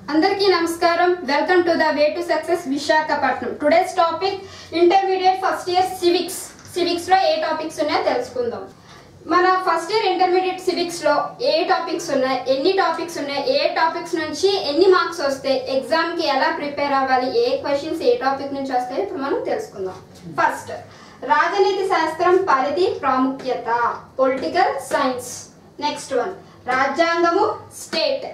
అందరికీ నమస్కారం welcome to the way to success Visakhapatnam today's topic intermediate first year civics civics లో ఏ topics ఉన్నాయో తెలుసుకుందాం మన ఫస్ట్ ఇయర్ ఇంటర్మీడియట్ సివిక్స్ లో ఏ టాపిక్స్ ఉన్నాయి ఎన్ని టాపిక్స్ ఉన్నాయి ఏ టాపిక్స్ నుంచి ఎన్ని మార్క్స్ వస్తాయి ఎగ్జామ్ కి ఎలా ప్రిపేర్ అవ్వాలి ఏ క్వశ్చన్స్ ఏ టాపిక్ నుంచి వస్తాయి ఇప్పుడు మనం తెలుసుకుందాం ఫస్ట్ రాజనీతి శాస్త్రం పరిధి ప్రాముఖ్యత పొలిటికల్ సైన్స్ నెక్స్ట్ వన్ రాజ్యాంగము స్టేట్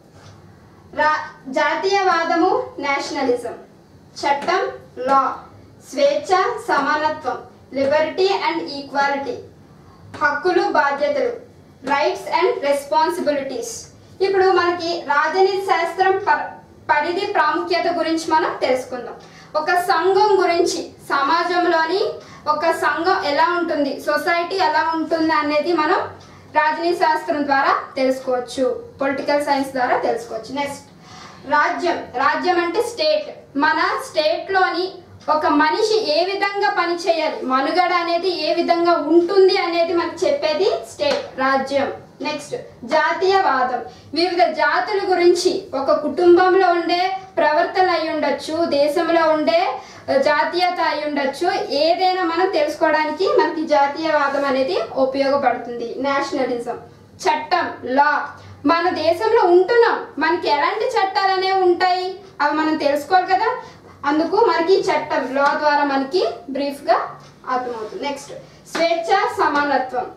రా జాతీయవాదము నేషనలిజం చట్టం లా స్వేచ్ఛ సమానత్వం లిబర్టీ అండ్ ఈక్వాలిటీ హక్కులు బాధ్యతలు రైట్స్ అండ్ రెస్పాన్సిబిలిటీస్ ఇప్పుడు మనకి రాజనీతి శాస్త్రం ప- పరిధి ప్రాముఖ్యత గురించి మనం తెలుసుకుందాం ఒక సంఘం గురించి సమాజంలోని ఒక సంఘం ఎలా ఉంటుంది సొసైటీ ఎలా ఉంటుంది అనేది మనం రాజనీతి శాస్త్రం ద్వారా తెలుసుకోవచ్చు పొలిటికల్ సైన్స్ ద్వారా తెలుసుకోవచ్చు నెక్స్ట్ రాజ్యం రాజ్యం అంటే స్టేట్ మన స్టేట్ లోని ఒక మనిషి ఏ విధంగా పని చేయాలి మనుగడ అనేది ఏ విధంగా ఉంటుంది అనేది మనకు చెప్పేది స్టేట్ రాజ్యం నెక్స్ట్ జాతీయవాదం వివిధ జాతుల గురించి ఒక కుటుంబంలో ఉండే ప్రవర్తన అయి ఉండొచ్చు దేశంలో ఉండే జాతీయత అయి ఉండొచ్చు ఏదైనా మనం తెలుసుకోవడానికి మనకి జాతీయవాదం అనేది ఉపయోగపడుతుంది నేషనలిజం చట్టం లా మన దేశంలో ఉంటున్నాం మనకి ఎలాంటి చట్టాలు అనేవి ఉంటాయి అవి మనం తెలుసుకోవాలి కదా అందుకు మనకి ఈ చట్టం లా ద్వారా మనకి బ్రీఫ్ గా అర్థమవుతుంది నెక్స్ట్ స్వేచ్ఛ సమానత్వం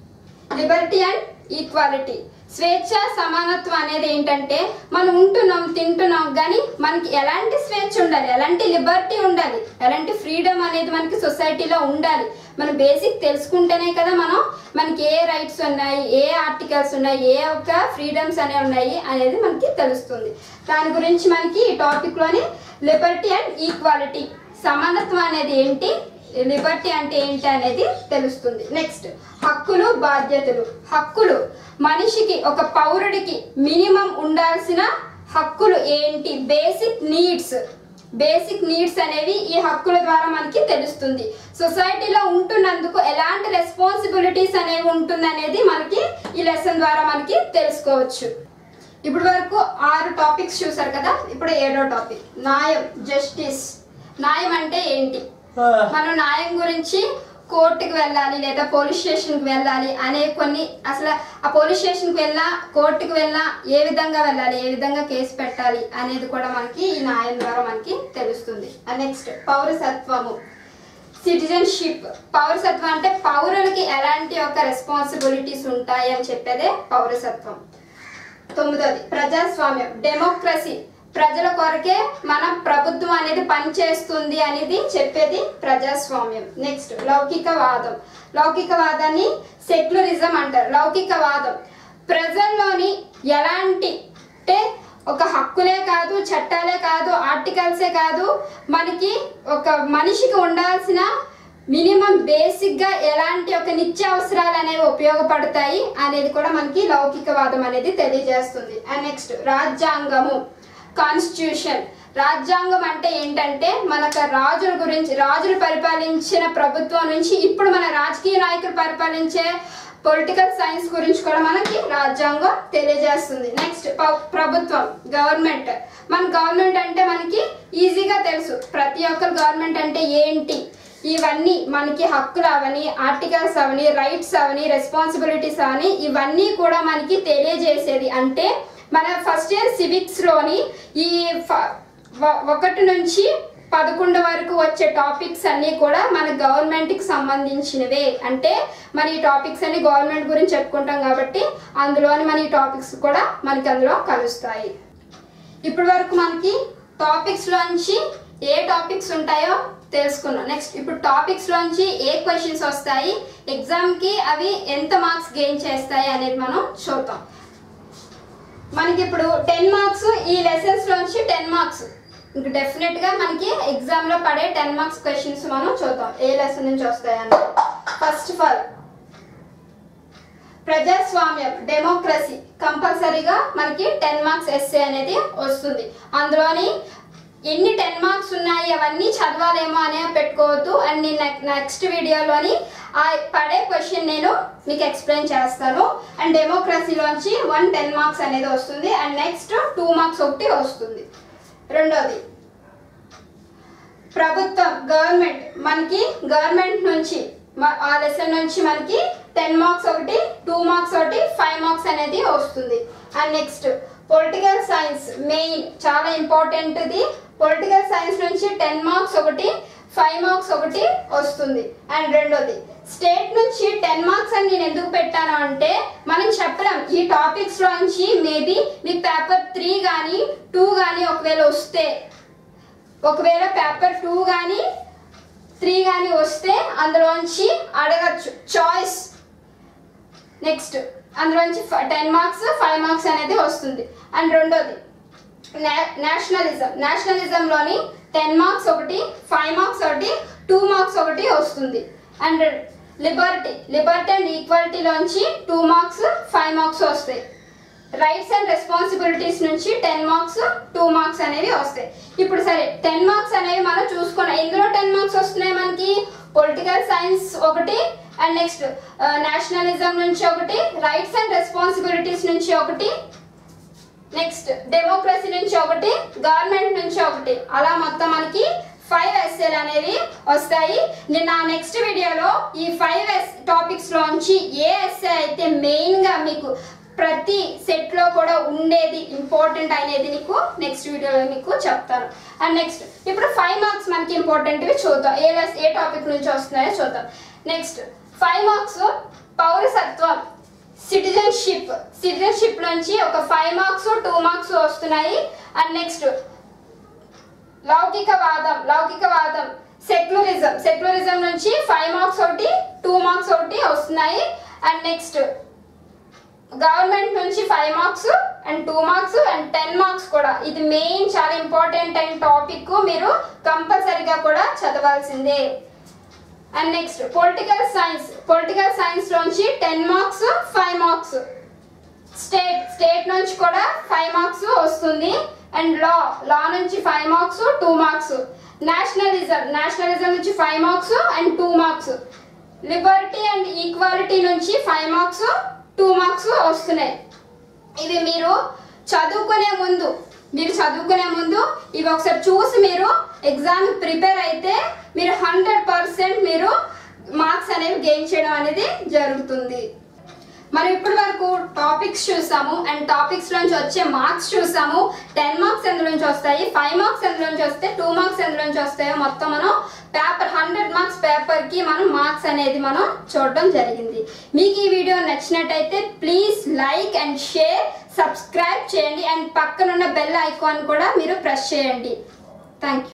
లిబర్టీ అండ్ ఈక్వాలిటీ స్వేచ్ఛ సమానత్వం అనేది ఏంటంటే మనం ఉంటున్నాం తింటున్నాం కానీ మనకి ఎలాంటి స్వేచ్ఛ ఉండాలి ఎలాంటి లిబర్టీ ఉండాలి ఎలాంటి ఫ్రీడమ్ అనేది మనకి సొసైటీలో ఉండాలి మనం బేసిక్ తెలుసుకుంటేనే కదా మనం మనకి ఏ రైట్స్ ఉన్నాయి ఏ ఆర్టికల్స్ ఉన్నాయి ఏ ఒక్క ఫ్రీడమ్స్ అనేవి ఉన్నాయి అనేది మనకి తెలుస్తుంది దాని గురించి మనకి ఈ టాపిక్లోని లిబర్టీ అండ్ ఈక్వాలిటీ సమానత్వం అనేది ఏంటి లిబర్టీ అంటే ఏంటి అనేది తెలుస్తుంది నెక్స్ట్ హక్కులు బాధ్యతలు హక్కులు మనిషికి ఒక పౌరుడికి మినిమం ఉండాల్సిన హక్కులు ఏంటి బేసిక్ నీడ్స్ బేసిక్ నీడ్స్ అనేవి ఈ హక్కుల ద్వారా మనకి తెలుస్తుంది సొసైటీలో ఉంటున్నందుకు ఎలాంటి రెస్పాన్సిబిలిటీస్ అనేవి ఉంటుంది అనేది మనకి ఈ లెసన్ ద్వారా మనకి తెలుసుకోవచ్చు ఇప్పటి వరకు ఆరు టాపిక్స్ చూసారు కదా ఇప్పుడు ఏడో టాపిక్ న్యాయం జస్టిస్ న్యాయం అంటే ఏంటి మనం న్యాయం గురించి కోర్టుకి వెళ్ళాలి లేదా పోలీస్ స్టేషన్కి వెళ్ళాలి అనే కొన్ని అసలు ఆ పోలీస్ స్టేషన్కి వెళ్ళినా కోర్టుకి వెళ్ళినా ఏ విధంగా వెళ్ళాలి ఏ విధంగా కేసు పెట్టాలి అనేది కూడా మనకి ఈ న్యాయం ద్వారా మనకి తెలుస్తుంది నెక్స్ట్ పౌరసత్వము సిటిజన్షిప్ పౌరసత్వం అంటే పౌరులకి ఎలాంటి ఒక రెస్పాన్సిబిలిటీస్ ఉంటాయి అని చెప్పేదే పౌరసత్వం తొమ్మిదోది ప్రజాస్వామ్యం డెమోక్రసీ ప్రజల కొరకే మన ప్రభుత్వం అనేది పనిచేస్తుంది అనేది చెప్పేది ప్రజాస్వామ్యం నెక్స్ట్ లౌకికవాదం లౌకికవాదాన్ని సెక్యులరిజం అంటారు లౌకికవాదం ప్రజల్లోని ఎలాంటి అంటే ఒక హక్కులే కాదు చట్టాలే కాదు ఆర్టికల్సే కాదు మనకి ఒక మనిషికి ఉండాల్సిన మినిమం బేసిక్ గా ఎలాంటి ఒక నిత్యావసరాలు అనేవి ఉపయోగపడతాయి అనేది కూడా మనకి లౌకికవాదం అనేది తెలియజేస్తుంది అండ్ నెక్స్ట్ రాజ్యాంగము కాన్స్టిట్యూషన్ రాజ్యాంగం అంటే ఏంటంటే మనకు రాజుల గురించి రాజులు పరిపాలించిన ప్రభుత్వం నుంచి ఇప్పుడు మన రాజకీయ నాయకులు పరిపాలించే పొలిటికల్ సైన్స్ గురించి కూడా మనకి రాజ్యాంగం తెలియజేస్తుంది నెక్స్ట్ ప్రభుత్వం గవర్నమెంట్ మన గవర్నమెంట్ అంటే మనకి ఈజీగా తెలుసు ప్రతి ఒక్కరు గవర్నమెంట్ అంటే ఏంటి ఇవన్నీ మనకి హక్కులు అవని ఆర్టికల్స్ అవని రైట్స్ అవని రెస్పాన్సిబిలిటీస్ అవని ఇవన్నీ కూడా మనకి తెలియజేసేది అంటే మన ఫస్ట్ ఇయర్ సివిక్స్ లోని ఈ ఫ- వ- ఒకటి నుంచి పదకొండు వరకు వచ్చే టాపిక్స్ అన్నీ కూడా మన గవర్నమెంట్ కి సంబంధించినవే అంటే మన ఈ టాపిక్స్ అన్ని గవర్నమెంట్ గురించి చెప్పుకుంటాం కాబట్టి అందులోని మన ఈ టాపిక్స్ కూడా మనకి అందులో కలుస్తాయి ఇప్పటి వరకు మనకి టాపిక్స్ లోంచి ఏ టాపిక్స్ ఉంటాయో తెలుసుకున్నాం నెక్స్ట్ ఇప్పుడు టాపిక్స్ లోంచి ఏ క్వశ్చన్స్ వస్తాయి ఎగ్జామ్ కి అవి ఎంత మార్క్స్ గెయిన్ చేస్తాయి అనేది మనం చూద్దాం మనకి ఇప్పుడు టెన్ మార్క్స్ ఈ లెసన్స్ లోంచి టెన్ మార్క్స్ ఇంక డెఫినెట్ గా మనకి ఎగ్జామ్ లో పడే టెన్ మార్క్స్ క్వశ్చన్స్ మనం చూద్దాం ఏ లెసన్ నుంచి వస్తాయని ఫస్ట్ ఆఫ్ ఆల్ ప్రజాస్వామ్యం డెమోక్రసీ కంపల్సరీగా మనకి టెన్ మార్క్స్ ఎస్ఏ అనేది వస్తుంది అందులోని ఎన్ని టెన్ మార్క్స్ ఉన్నాయి అవన్నీ చదవాలేమో అనే పెట్టుకోవద్దు అండ్ నేను నెక్స్ట్ వీడియోలోని ఆ పడే క్వశ్చన్ నేను మీకు ఎక్స్ప్లెయిన్ చేస్తాను అండ్ డెమోక్రసీలోంచి వన్ టెన్ మార్క్స్ అనేది వస్తుంది అండ్ నెక్స్ట్ టూ మార్క్స్ ఒకటి వస్తుంది రెండోది ప్రభుత్వం గవర్నమెంట్ మనకి గవర్నమెంట్ నుంచి మ- ఆ లెసన్ నుంచి మనకి టెన్ మార్క్స్ ఒకటి టూ మార్క్స్ ఒకటి ఫైవ్ మార్క్స్ అనేది వస్తుంది and next political science main చాలా ఇంపార్టెంట్ ఇది పొలిటికల్ సైన్స్ నుంచి టెన్ మార్క్స్ ఒకటి ఫైవ్ మార్క్స్ ఒకటి వస్తుంది అండ్ రెండోది స్టేట్ నుంచి టెన్ మార్క్స్ అని నేను ఎందుకు పెట్టాను అంటే మనం చెప్పలేం ఈ టాపిక్స్ లోంచి మేబీ మీకు పేపర్ త్రీ కానీ టూ కానీ ఒకవేళ వస్తే ఒకవేళ పేపర్ టూ కానీ త్రీ కానీ వస్తే అందులోంచి అడగచ్చు చాయిస్ నెక్స్ట్ అందులోంచి టెన్ మార్క్స్ ఫైవ్ మార్క్స్ అనేది వస్తుంది అండ్ రెండోది నేషనలిజం నేషనలిజంలోని టెన్ మార్క్స్ ఒకటి ఫైవ్ మార్క్స్ ఒకటి టూ మార్క్స్ ఒకటి వస్తుంది అండ్ లిబర్టీ లిబర్టీ అండ్ ఈక్వాలిటీలోంచి టూ మార్క్స్ ఫైవ్ మార్క్స్ వస్తాయి రైట్స్ అండ్ రెస్పాన్సిబిలిటీస్ నుంచి టెన్ మార్క్స్ టూ మార్క్స్ అనేవి వస్తాయి ఇప్పుడు సరే టెన్ మార్క్స్ అనేవి మనం చూసుకున్నాం ఇందులో టెన్ మార్క్స్ వస్తున్నాయి మనకి పొలిటికల్ సైన్స్ ఒకటి అండ్ నెక్స్ట్ నేషనలిజం నుంచి ఒకటి రైట్స్ అండ్ రెస్పాన్సిబిలిటీస్ నుంచి ఒకటి నెక్స్ట్ డెమోక్రసీ నుంచి ఒకటి గవర్నమెంట్ నుంచి ఒకటి అలా మొత్తం మనకి ఫైవ్ ఎస్ఏలు అనేవి వస్తాయి నేను నా నెక్స్ట్ వీడియోలో ఈ ఫైవ్ ఎస్ టాపిక్స్ లోంచి ఏ ఎస్ఏ అయితే మెయిన్ గా మీకు ప్రతి సెట్ లో కూడా ఉండేది ఇంపార్టెంట్ అనేది నీకు నెక్స్ట్ వీడియోలో మీకు చెప్తాను అండ్ నెక్స్ట్ ఇప్పుడు ఫైవ్ మార్క్స్ మనకి ఇంపార్టెంట్వి చూద్దాం ఏ లెస్ ఏ టాపిక్ నుంచి వస్తున్నాయో చూద్దాం నెక్స్ట్ ఫైవ్ మార్క్స్ పౌరసత్వం సిటిజన్షిప్ సిటిజన్షిప్ నుంచి ఒక ఫైవ్ మార్క్స్ టూ మార్క్స్ వస్తున్నాయి అండ్ నెక్స్ట్ లౌకికవాదం లౌకికవాదం సెక్యులరిజం సెక్యులరిజం నుంచి ఫైవ్ మార్క్స్ ఒకటి టూ మార్క్స్ ఒకటి వస్తున్నాయి అండ్ నెక్స్ట్ గవర్నమెంట్ నుంచి five marks and two marks and ten marks కూడా ఇది మెయిన్ చాలా ఇంపార్టెంట్ అయిన టాపిక్ మీరు కంపల్సరీగా కూడా చదవాల్సిందే and next political science political science నుంచి ten marks five marks state state నుంచి కూడా ఫైవ్ మార్క్స్ వస్తుంది అండ్ లా లా నుంచి five marks two marks nationalism nationalism నుంచి five marks and two marks liberty and equality నుంచి five marks two marks వస్తున్నాయి ఇవి మీరు చదువుకునే ముందు మీరు చదువుకునే ముందు ఇవి ఒకసారి చూసి మీరు ఎగ్జామ్ ప్రిపేర్ అయితే మీరు హండ్రెడ్ పర్సెంట్ మీరు మార్క్స్ అనేవి గెయిన్ చేయడం అనేది జరుగుతుంది మనం ఇప్పటి వరకు టాపిక్స్ చూసాము అండ్ టాపిక్స్ నుంచి వచ్చే మార్క్స్ చూసాము టెన్ మార్క్స్ ఎందులోంచి వస్తాయి ఫైవ్ మార్క్స్ ఎందులోంచి వస్తాయి టూ మార్క్స్ ఎందులోంచి వస్తాయో మొత్తం మనం పేపర్ హండ్రెడ్ మార్క్స్ పేపర్ కి మనం మార్క్స్ అనేది మనం చూడడం జరిగింది మీకు ఈ వీడియో నచ్చినట్టయితే please like and share subscribe చేయండి అండ్ పక్కనున్న బెల్ ఐకాన్ కూడా మీరు ప్రెస్ చేయండి థ్యాంక్ యూ